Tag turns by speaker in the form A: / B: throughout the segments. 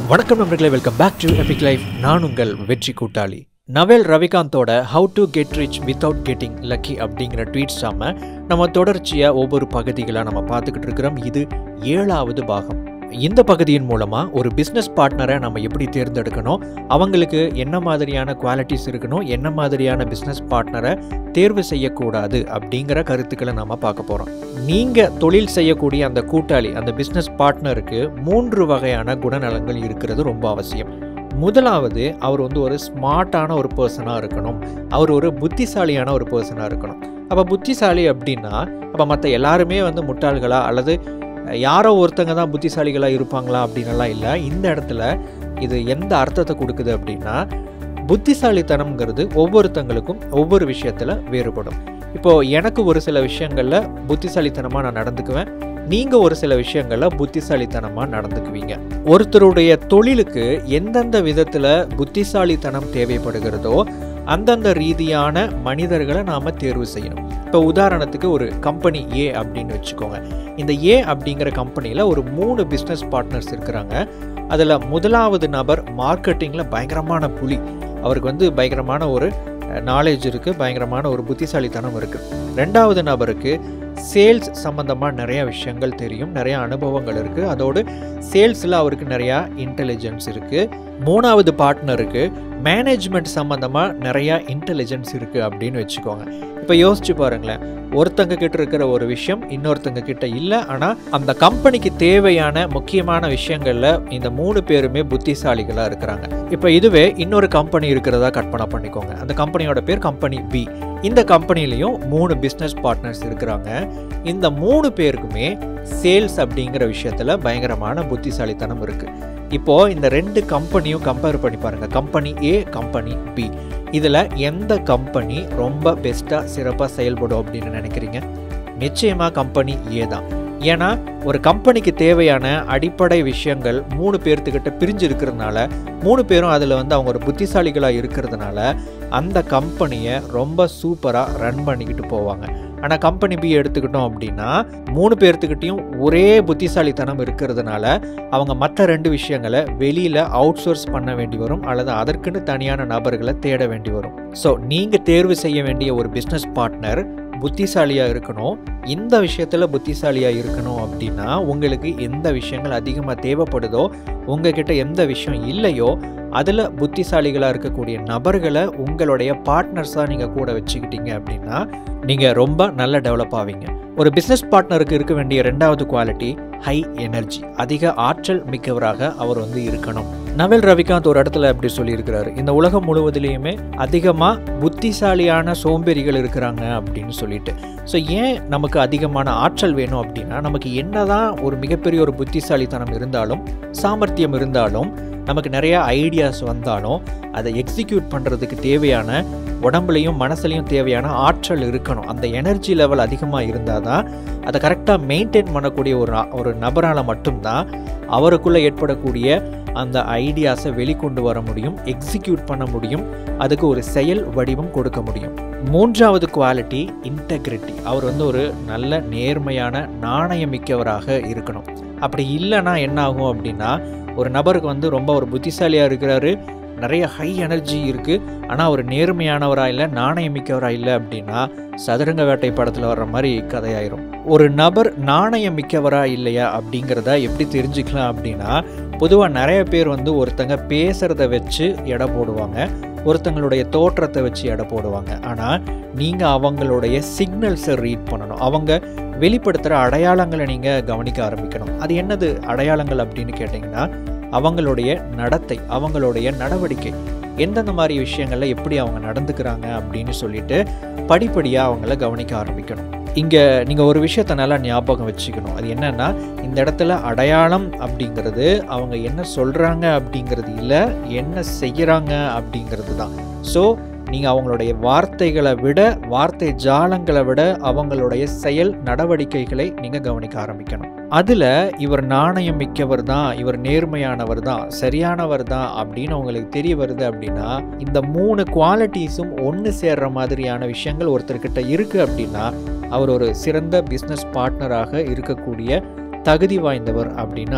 A: வணக்கம் நண்பர்களே welcome back to epic life நான் உங்கள் வெற்றி கூட்டாளி நவேல் ரவிகாந்தோட how to get rich without getting lucky அப்படிங்கிற ட்வீட் சாம நம்ம தொடர்ச்சியாக ஒவ்வொரு பகுதிகளாக நம்ம பார்த்துக்கிட்டு இருக்கிறோம் இது ஏழாவது பாகம் இந்த பகுதியின் மூலமாக ஒரு பிஸ்னஸ் பார்ட்னரை நம்ம எப்படி தேர்ந்தெடுக்கணும் அவங்களுக்கு என்ன மாதிரியான குவாலிட்டிஸ் இருக்கணும் என்ன மாதிரியான பிஸ்னஸ் பார்ட்னரை தேர்வு செய்யக்கூடாது அப்படிங்கிற கருத்துக்களை நம்ம பார்க்க போகிறோம் நீங்கள் தொழில் செய்யக்கூடிய அந்த கூட்டாளி அந்த பிஸ்னஸ் பார்ட்னருக்கு மூன்று வகையான குணநலங்கள் இருக்கிறது ரொம்ப அவசியம் முதலாவது அவர் வந்து ஒரு ஸ்மார்ட்டான ஒரு பர்சனாக இருக்கணும் அவர் ஒரு புத்திசாலியான ஒரு பர்சனாக இருக்கணும் அப்போ புத்திசாலி அப்படின்னா அப்போ மற்ற எல்லாருமே வந்து முட்டாள்களா அல்லது யாரோ ஒருத்தங்க தான் புத்திசாலிகளாக இருப்பாங்களா அப்படின்னலாம் இல்லை இந்த இடத்துல இது எந்த அர்த்தத்தை கொடுக்குது அப்படின்னா புத்திசாலித்தனம்ங்கிறது ஒவ்வொருத்தங்களுக்கும் ஒவ்வொரு விஷயத்தில் வேறுபடும் இப்போது எனக்கு ஒரு சில விஷயங்களில் புத்திசாலித்தனமாக நான் நடந்துக்குவேன் நீங்கள் ஒரு சில விஷயங்களில் புத்திசாலித்தனமாக நடந்துக்குவீங்க ஒருத்தருடைய தொழிலுக்கு எந்தெந்த விதத்தில் புத்திசாலித்தனம் தேவைப்படுகிறதோ அந்தந்த ரீதியான மனிதர்களை நாம் தேர்வு செய்யணும் இப்போ உதாரணத்துக்கு ஒரு கம்பெனி ஏ அப்படின்னு வச்சுக்கோங்க இந்த ஏ அப்படிங்கிற கம்பெனியில் ஒரு மூணு பிஸ்னஸ் பார்ட்னர்ஸ் இருக்கிறாங்க அதில் முதலாவது நபர் மார்க்கெட்டிங்கில் பயங்கரமான புலி அவருக்கு வந்து பயங்கரமான ஒரு நாலேஜ் இருக்குது பயங்கரமான ஒரு புத்திசாலித்தனம் இருக்குது ரெண்டாவது நபருக்கு சேல்ஸ் சம்மந்தமாக நிறைய விஷயங்கள் தெரியும் நிறைய அனுபவங்கள் இருக்குது அதோடு சேல்ஸில் அவருக்கு நிறையா இன்டெலிஜென்ஸ் இருக்குது மூணாவது பார்ட்னருக்கு மேனேஜ்மெண்ட் சம்மந்தமாக நிறையா இன்டெலிஜென்ஸ் இருக்குது அப்படின்னு வச்சுக்கோங்க இப்போ யோசிச்சு பாருங்களேன் ஒருத்தங்க கிட்ட இருக்கிற ஒரு விஷயம் இன்னொருத்தங்க கிட்ட இல்லை ஆனால் அந்த கம்பெனிக்கு தேவையான முக்கியமான விஷயங்களில் இந்த மூணு பேருமே புத்திசாலிகளாக இருக்கிறாங்க இப்போ இதுவே இன்னொரு கம்பெனி இருக்கிறதா கற்பனை பண்ணிக்கோங்க அந்த கம்பெனியோட பேர் கம்பெனி பி இந்த கம்பெனிலையும் மூணு பிஸ்னஸ் பார்ட்னர்ஸ் இருக்கிறாங்க இந்த மூணு பேருக்குமே சேல்ஸ் அப்படிங்கிற விஷயத்தில் பயங்கரமான புத்திசாலித்தனம் இருக்குது இப்போது இந்த ரெண்டு கம்பெனியும் கம்பேர் பண்ணி பாருங்கள் கம்பெனி ஏ கம்பெனி பி இதில் எந்த கம்பெனி ரொம்ப பெஸ்ட்டாக சிறப்பாக செயல்படும் அப்படின்னு நினைக்கிறீங்க நிச்சயமாக கம்பெனி ஏ தான் ஏன்னா ஒரு கம்பெனிக்கு தேவையான அடிப்படை விஷயங்கள் மூணு பேர்த்துக்கிட்ட பிரிஞ்சு இருக்கிறதுனால மூணு பேரும் அதில் வந்து அவங்க ஒரு புத்திசாலிகளாக இருக்கிறதுனால அந்த கம்பெனியை ரொம்ப சூப்பராக ரன் பண்ணிக்கிட்டு போவாங்க ஆனால் கம்பெனி பி எடுத்துக்கிட்டோம் அப்படின்னா மூணு பேர்த்துக்கிட்டையும் ஒரே புத்திசாலித்தனம் இருக்கிறதுனால அவங்க மற்ற ரெண்டு விஷயங்களை வெளியில் அவுட் சோர்ஸ் பண்ண வேண்டி வரும் அல்லது அதற்குன்னு தனியான நபர்களை தேட வேண்டி வரும் ஸோ நீங்கள் தேர்வு செய்ய வேண்டிய ஒரு பிஸ்னஸ் பார்ட்னர் புத்திசாலியாக இருக்கணும் இந்த விஷயத்தில் புத்திசாலியாக இருக்கணும் அப்படின்னா உங்களுக்கு எந்த விஷயங்கள் அதிகமாக தேவைப்படுதோ உங்ககிட்ட எந்த விஷயம் இல்லையோ அதில் புத்திசாலிகளாக இருக்கக்கூடிய நபர்களை உங்களுடைய பார்ட்னர்ஸாக நீங்கள் கூட வச்சுக்கிட்டீங்க அப்படின்னா நீங்கள் ரொம்ப நல்ல டெவலப் ஆவீங்க ஒரு பிஸ்னஸ் பார்ட்னருக்கு இருக்க வேண்டிய ரெண்டாவது குவாலிட்டி ஹை எனர்ஜி அதிக ஆற்றல் மிக்கவராக அவர் வந்து இருக்கணும் நவல் ரவிகாந்த் ஒரு இடத்துல அப்படி சொல்லியிருக்கிறாரு இந்த உலகம் முழுவதிலையுமே அதிகமாக புத்திசாலியான சோம்பேறிகள் இருக்கிறாங்க அப்படின்னு சொல்லிட்டு ஸோ ஏன் நமக்கு அதிகமான ஆற்றல் வேணும் அப்படின்னா நமக்கு என்னதான் ஒரு மிகப்பெரிய ஒரு புத்திசாலித்தனம் இருந்தாலும் சாமர்த்தியம் இருந்தாலும் நமக்கு நிறைய ஐடியாஸ் வந்தாலும் அதை எக்ஸிக்யூட் பண்ணுறதுக்கு தேவையான உடம்புலையும் மனசுலையும் தேவையான ஆற்றல் இருக்கணும் அந்த எனர்ஜி லெவல் அதிகமாக இருந்தால் தான் அதை கரெக்டாக மெயின்டைன் பண்ணக்கூடிய ஒரு ஒரு நபரால் மட்டும்தான் அவருக்குள்ளே ஏற்படக்கூடிய அந்த ஐடியாஸை வெளிக்கொண்டு வர முடியும் எக்ஸிக்யூட் பண்ண முடியும் அதுக்கு ஒரு செயல் வடிவம் கொடுக்க முடியும் மூன்றாவது குவாலிட்டி இன்டெகிரிட்டி அவர் வந்து ஒரு நல்ல நேர்மையான நாணயமிக்கவராக இருக்கணும் அப்படி இல்லைன்னா என்ன ஆகும் அப்படின்னா ஒரு நபருக்கு வந்து ரொம்ப ஒரு புத்திசாலியாக இருக்கிறாரு நிறைய ஹை எனர்ஜி இருக்குது ஆனால் அவர் நேர்மையானவராக இல்லை நாணயமிக்கவராக இல்லை அப்படின்னா சதுரங்க வேட்டை படத்தில் வர்ற மாதிரி கதையாயிரும் ஒரு நபர் நாணயம் மிக்கவரா இல்லையா அப்படிங்கிறத எப்படி தெரிஞ்சுக்கலாம் அப்படின்னா பொதுவாக நிறைய பேர் வந்து ஒருத்தங்க பேசுகிறத வச்சு எடை போடுவாங்க ஒருத்தங்களுடைய தோற்றத்தை வச்சு எடை போடுவாங்க ஆனால் நீங்கள் அவங்களுடைய சிக்னல்ஸை ரீட் பண்ணணும் அவங்க வெளிப்படுத்துகிற அடையாளங்களை நீங்கள் கவனிக்க ஆரம்பிக்கணும் அது என்னது அடையாளங்கள் அப்படின்னு கேட்டிங்கன்னா அவங்களுடைய நடத்தை அவங்களுடைய நடவடிக்கை எந்தெந்த மாதிரி விஷயங்களில் எப்படி அவங்க நடந்துக்கிறாங்க அப்படின்னு சொல்லிட்டு படிப்படியாக அவங்கள கவனிக்க ஆரம்பிக்கணும் இங்கே நீங்கள் ஒரு விஷயத்த நல்லா ஞாபகம் வச்சுக்கணும் அது என்னென்னா இந்த இடத்துல அடையாளம் அப்படிங்கிறது அவங்க என்ன சொல்கிறாங்க அப்படிங்கிறது இல்லை என்ன செய்கிறாங்க அப்படிங்கிறது தான் ஸோ நீங்கள் அவங்களுடைய வார்த்தைகளை விட வார்த்தை ஜாலங்களை விட அவங்களுடைய செயல் நடவடிக்கைகளை நீங்கள் கவனிக்க ஆரம்பிக்கணும் அதில் இவர் நாணயம் மிக்கவர் தான் இவர் நேர்மையானவர் தான் சரியானவர் தான் அப்படின்னு உங்களுக்கு தெரிய வருது அப்படின்னா இந்த மூணு குவாலிட்டிஸும் ஒன்று சேர்ற மாதிரியான விஷயங்கள் ஒருத்தர்கிட்ட இருக்குது அப்படின்னா அவர் ஒரு சிறந்த பிஸ்னஸ் பார்ட்னராக இருக்கக்கூடிய தகுதி வாய்ந்தவர் அப்படின்னு அர்த்தம்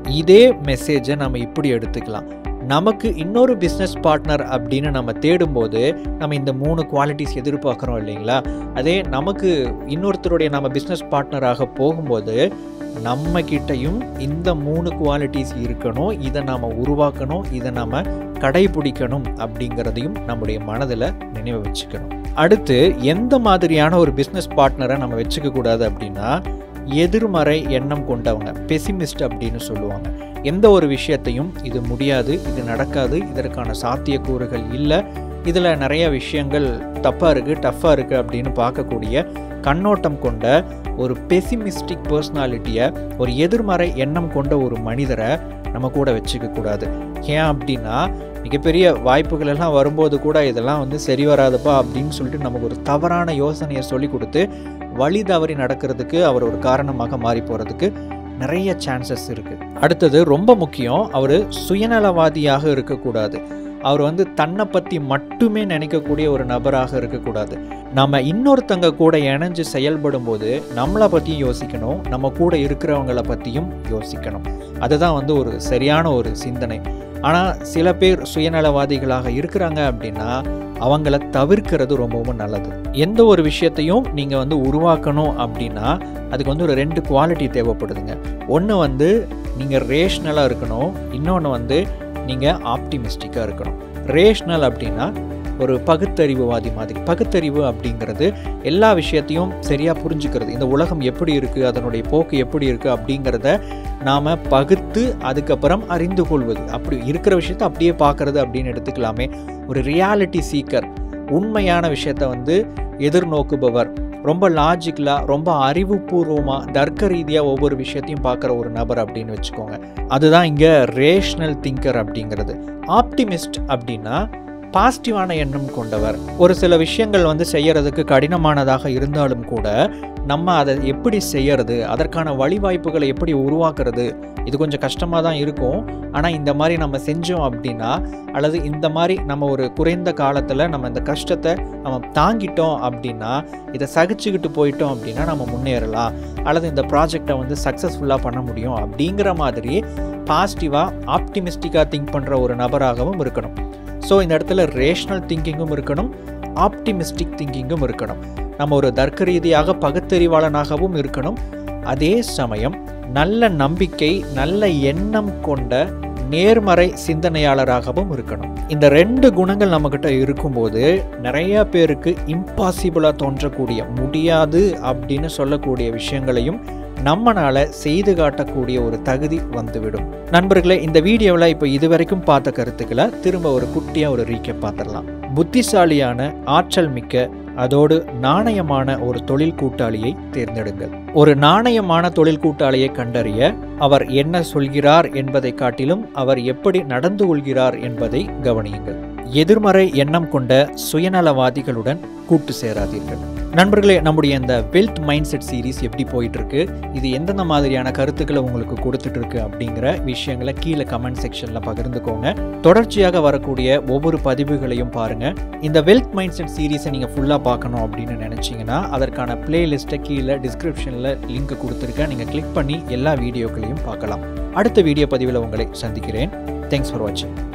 A: இதே மெசேஜை நம்ம இப்படி எடுத்துக்கலாம் நமக்கு இன்னொரு பிஸ்னஸ் பார்ட்னர் அப்படின்னு நம்ம தேடும்போது நம்ம இந்த மூணு குவாலிட்டிஸ் எதிர்பார்க்குறோம் இல்லைங்களா அதே நமக்கு இன்னொருத்தருடைய நம்ம பிஸ்னஸ் பார்ட்னராக போகும்போது நம்ம கிட்டயும் இந்த மூணு குவாலிட்டிஸ் இருக்கணும் இதை நாம் உருவாக்கணும் இதை நாம் கடைபிடிக்கணும் அப்படிங்கிறதையும் நம்முடைய மனதில் நினைவு வச்சுக்கணும் அடுத்து எந்த மாதிரியான ஒரு பிஸ்னஸ் பார்ட்னரை நம்ம வச்சுக்க கூடாது அப்படின்னா எதிர்மறை எண்ணம் கொண்டவங்க பெசிமிஸ்ட் அப்படின்னு சொல்லுவாங்க எந்த ஒரு விஷயத்தையும் இது முடியாது இது நடக்காது இதற்கான சாத்தியக்கூறுகள் இல்லை இதில் நிறைய விஷயங்கள் தப்பாக இருக்குது டஃப்பாக இருக்குது அப்படின்னு பார்க்கக்கூடிய கண்ணோட்டம் கொண்ட ஒரு பெசிமிஸ்டிக் பர்சனாலிட்டியை ஒரு எதிர்மறை எண்ணம் கொண்ட ஒரு மனிதரை நம்ம கூட வச்சுக்க கூடாது ஏன் அப்படின்னா மிகப்பெரிய வாய்ப்புகள் எல்லாம் வரும்போது கூட இதெல்லாம் வந்து சரி வராதுப்பா அப்படின்னு சொல்லிட்டு நமக்கு ஒரு தவறான யோசனையை சொல்லி கொடுத்து வழி தவறி நடக்கிறதுக்கு அவர் ஒரு காரணமாக மாறி போகிறதுக்கு நிறைய சான்சஸ் இருக்குது அடுத்தது ரொம்ப முக்கியம் அவர் சுயநலவாதியாக இருக்கக்கூடாது அவர் வந்து தன்னை பற்றி மட்டுமே நினைக்கக்கூடிய ஒரு நபராக இருக்கக்கூடாது நம்ம இன்னொருத்தங்க கூட இணைஞ்சு செயல்படும் போது நம்மளை பற்றியும் யோசிக்கணும் நம்ம கூட இருக்கிறவங்கள பற்றியும் யோசிக்கணும் அதுதான் வந்து ஒரு சரியான ஒரு சிந்தனை ஆனால் சில பேர் சுயநலவாதிகளாக இருக்கிறாங்க அப்படின்னா அவங்கள தவிர்க்கிறது ரொம்பவும் நல்லது எந்த ஒரு விஷயத்தையும் நீங்கள் வந்து உருவாக்கணும் அப்படின்னா அதுக்கு வந்து ஒரு ரெண்டு குவாலிட்டி தேவைப்படுதுங்க ஒன்று வந்து நீங்கள் ரேஷ்னலாக இருக்கணும் இன்னொன்று வந்து நீங்கள் ஆப்டிமிஸ்டிக்காக இருக்கணும் ரேஷ்னல் அப்படின்னா ஒரு பகுத்தறிவுவாதி மாதிரி பகுத்தறிவு அப்படிங்கிறது எல்லா விஷயத்தையும் சரியாக புரிஞ்சுக்கிறது இந்த உலகம் எப்படி இருக்குது அதனுடைய போக்கு எப்படி இருக்குது அப்படிங்கிறத நாம் பகுத்து அதுக்கப்புறம் அறிந்து கொள்வது அப்படி இருக்கிற விஷயத்தை அப்படியே பார்க்குறது அப்படின்னு எடுத்துக்கலாமே ஒரு ரியாலிட்டி சீக்கர் உண்மையான விஷயத்தை வந்து எதிர்நோக்குபவர் ரொம்ப லாஜிக்கலாக ரொம்ப அறிவுபூர்வமாக தர்க்க ரீதியாக ஒவ்வொரு விஷயத்தையும் பார்க்குற ஒரு நபர் அப்படின்னு வச்சுக்கோங்க அதுதான் இங்கே ரேஷ்னல் திங்கர் அப்படிங்கிறது ஆப்டிமிஸ்ட் அப்படின்னா பாசிட்டிவான எண்ணம் கொண்டவர் ஒரு சில விஷயங்கள் வந்து செய்யறதுக்கு கடினமானதாக இருந்தாலும் கூட நம்ம அதை எப்படி செய்யறது அதற்கான வழிவாய்ப்புகளை எப்படி உருவாக்குறது இது கொஞ்சம் கஷ்டமாக தான் இருக்கும் ஆனால் இந்த மாதிரி நம்ம செஞ்சோம் அப்படின்னா அல்லது இந்த மாதிரி நம்ம ஒரு குறைந்த காலத்தில் நம்ம இந்த கஷ்டத்தை நம்ம தாங்கிட்டோம் அப்படின்னா இதை சகிச்சுக்கிட்டு போயிட்டோம் அப்படின்னா நம்ம முன்னேறலாம் அல்லது இந்த ப்ராஜெக்டை வந்து சக்ஸஸ்ஃபுல்லாக பண்ண முடியும் அப்படிங்கிற மாதிரி பாசிட்டிவாக ஆப்டிமிஸ்டிக்காக திங்க் பண்ணுற ஒரு நபராகவும் இருக்கணும் ஸோ இந்த இடத்துல ரேஷ்னல் திங்கிங்கும் இருக்கணும் ஆப்டிமிஸ்டிக் திங்கிங்கும் இருக்கணும் நம்ம ஒரு தர்க்க ரீதியாக பகுத்தறிவாளனாகவும் இருக்கணும் அதே சமயம் நல்ல நம்பிக்கை நல்ல எண்ணம் கொண்ட நேர்மறை சிந்தனையாளராகவும் இருக்கணும் இந்த ரெண்டு குணங்கள் நம்மக்கிட்ட இருக்கும்போது நிறைய பேருக்கு இம்பாசிபிளாக தோன்றக்கூடிய முடியாது அப்படின்னு சொல்லக்கூடிய விஷயங்களையும் நம்மளால செய்து காட்டக்கூடிய ஒரு தகுதி வந்துவிடும் நண்பர்களே இந்த வீடியோவில் இப்போ இதுவரைக்கும் பார்த்த கருத்துக்களை திரும்ப ஒரு குட்டியாக ஒரு ரீக்கை பார்த்துடலாம் புத்திசாலியான ஆற்றல் மிக்க அதோடு நாணயமான ஒரு தொழில் கூட்டாளியை தேர்ந்தெடுங்கள் ஒரு நாணயமான தொழில் கூட்டாளியை கண்டறிய அவர் என்ன சொல்கிறார் என்பதை காட்டிலும் அவர் எப்படி நடந்து கொள்கிறார் என்பதை கவனியுங்கள் எதிர்மறை எண்ணம் கொண்ட சுயநலவாதிகளுடன் கூட்டு சேராதீர்கள் நண்பர்களே நம்முடைய இந்த வெல்த் மைண்ட் செட் சீரீஸ் எப்படி போயிட்டு இருக்கு இது எந்தெந்த மாதிரியான கருத்துக்களை உங்களுக்கு கொடுத்துட்டு இருக்கு அப்படிங்கிற விஷயங்களை கீழே கமெண்ட் செக்ஷன்ல பகிர்ந்துக்கோங்க தொடர்ச்சியாக வரக்கூடிய ஒவ்வொரு பதிவுகளையும் பாருங்க இந்த வெல்த் மைண்ட் செட் சீரீஸை நீங்க ஃபுல்லா பார்க்கணும் அப்படின்னு நினைச்சீங்கன்னா அதற்கான பிளேலிஸ்ட்டை கீழே டிஸ்கிரிப்ஷன்ல லிங்க் கொடுத்துருக்கேன் நீங்க கிளிக் பண்ணி எல்லா வீடியோக்களையும் பார்க்கலாம் அடுத்த வீடியோ பதிவில் உங்களை சந்திக்கிறேன் தேங்க்ஸ் ஃபார் வாட்சிங்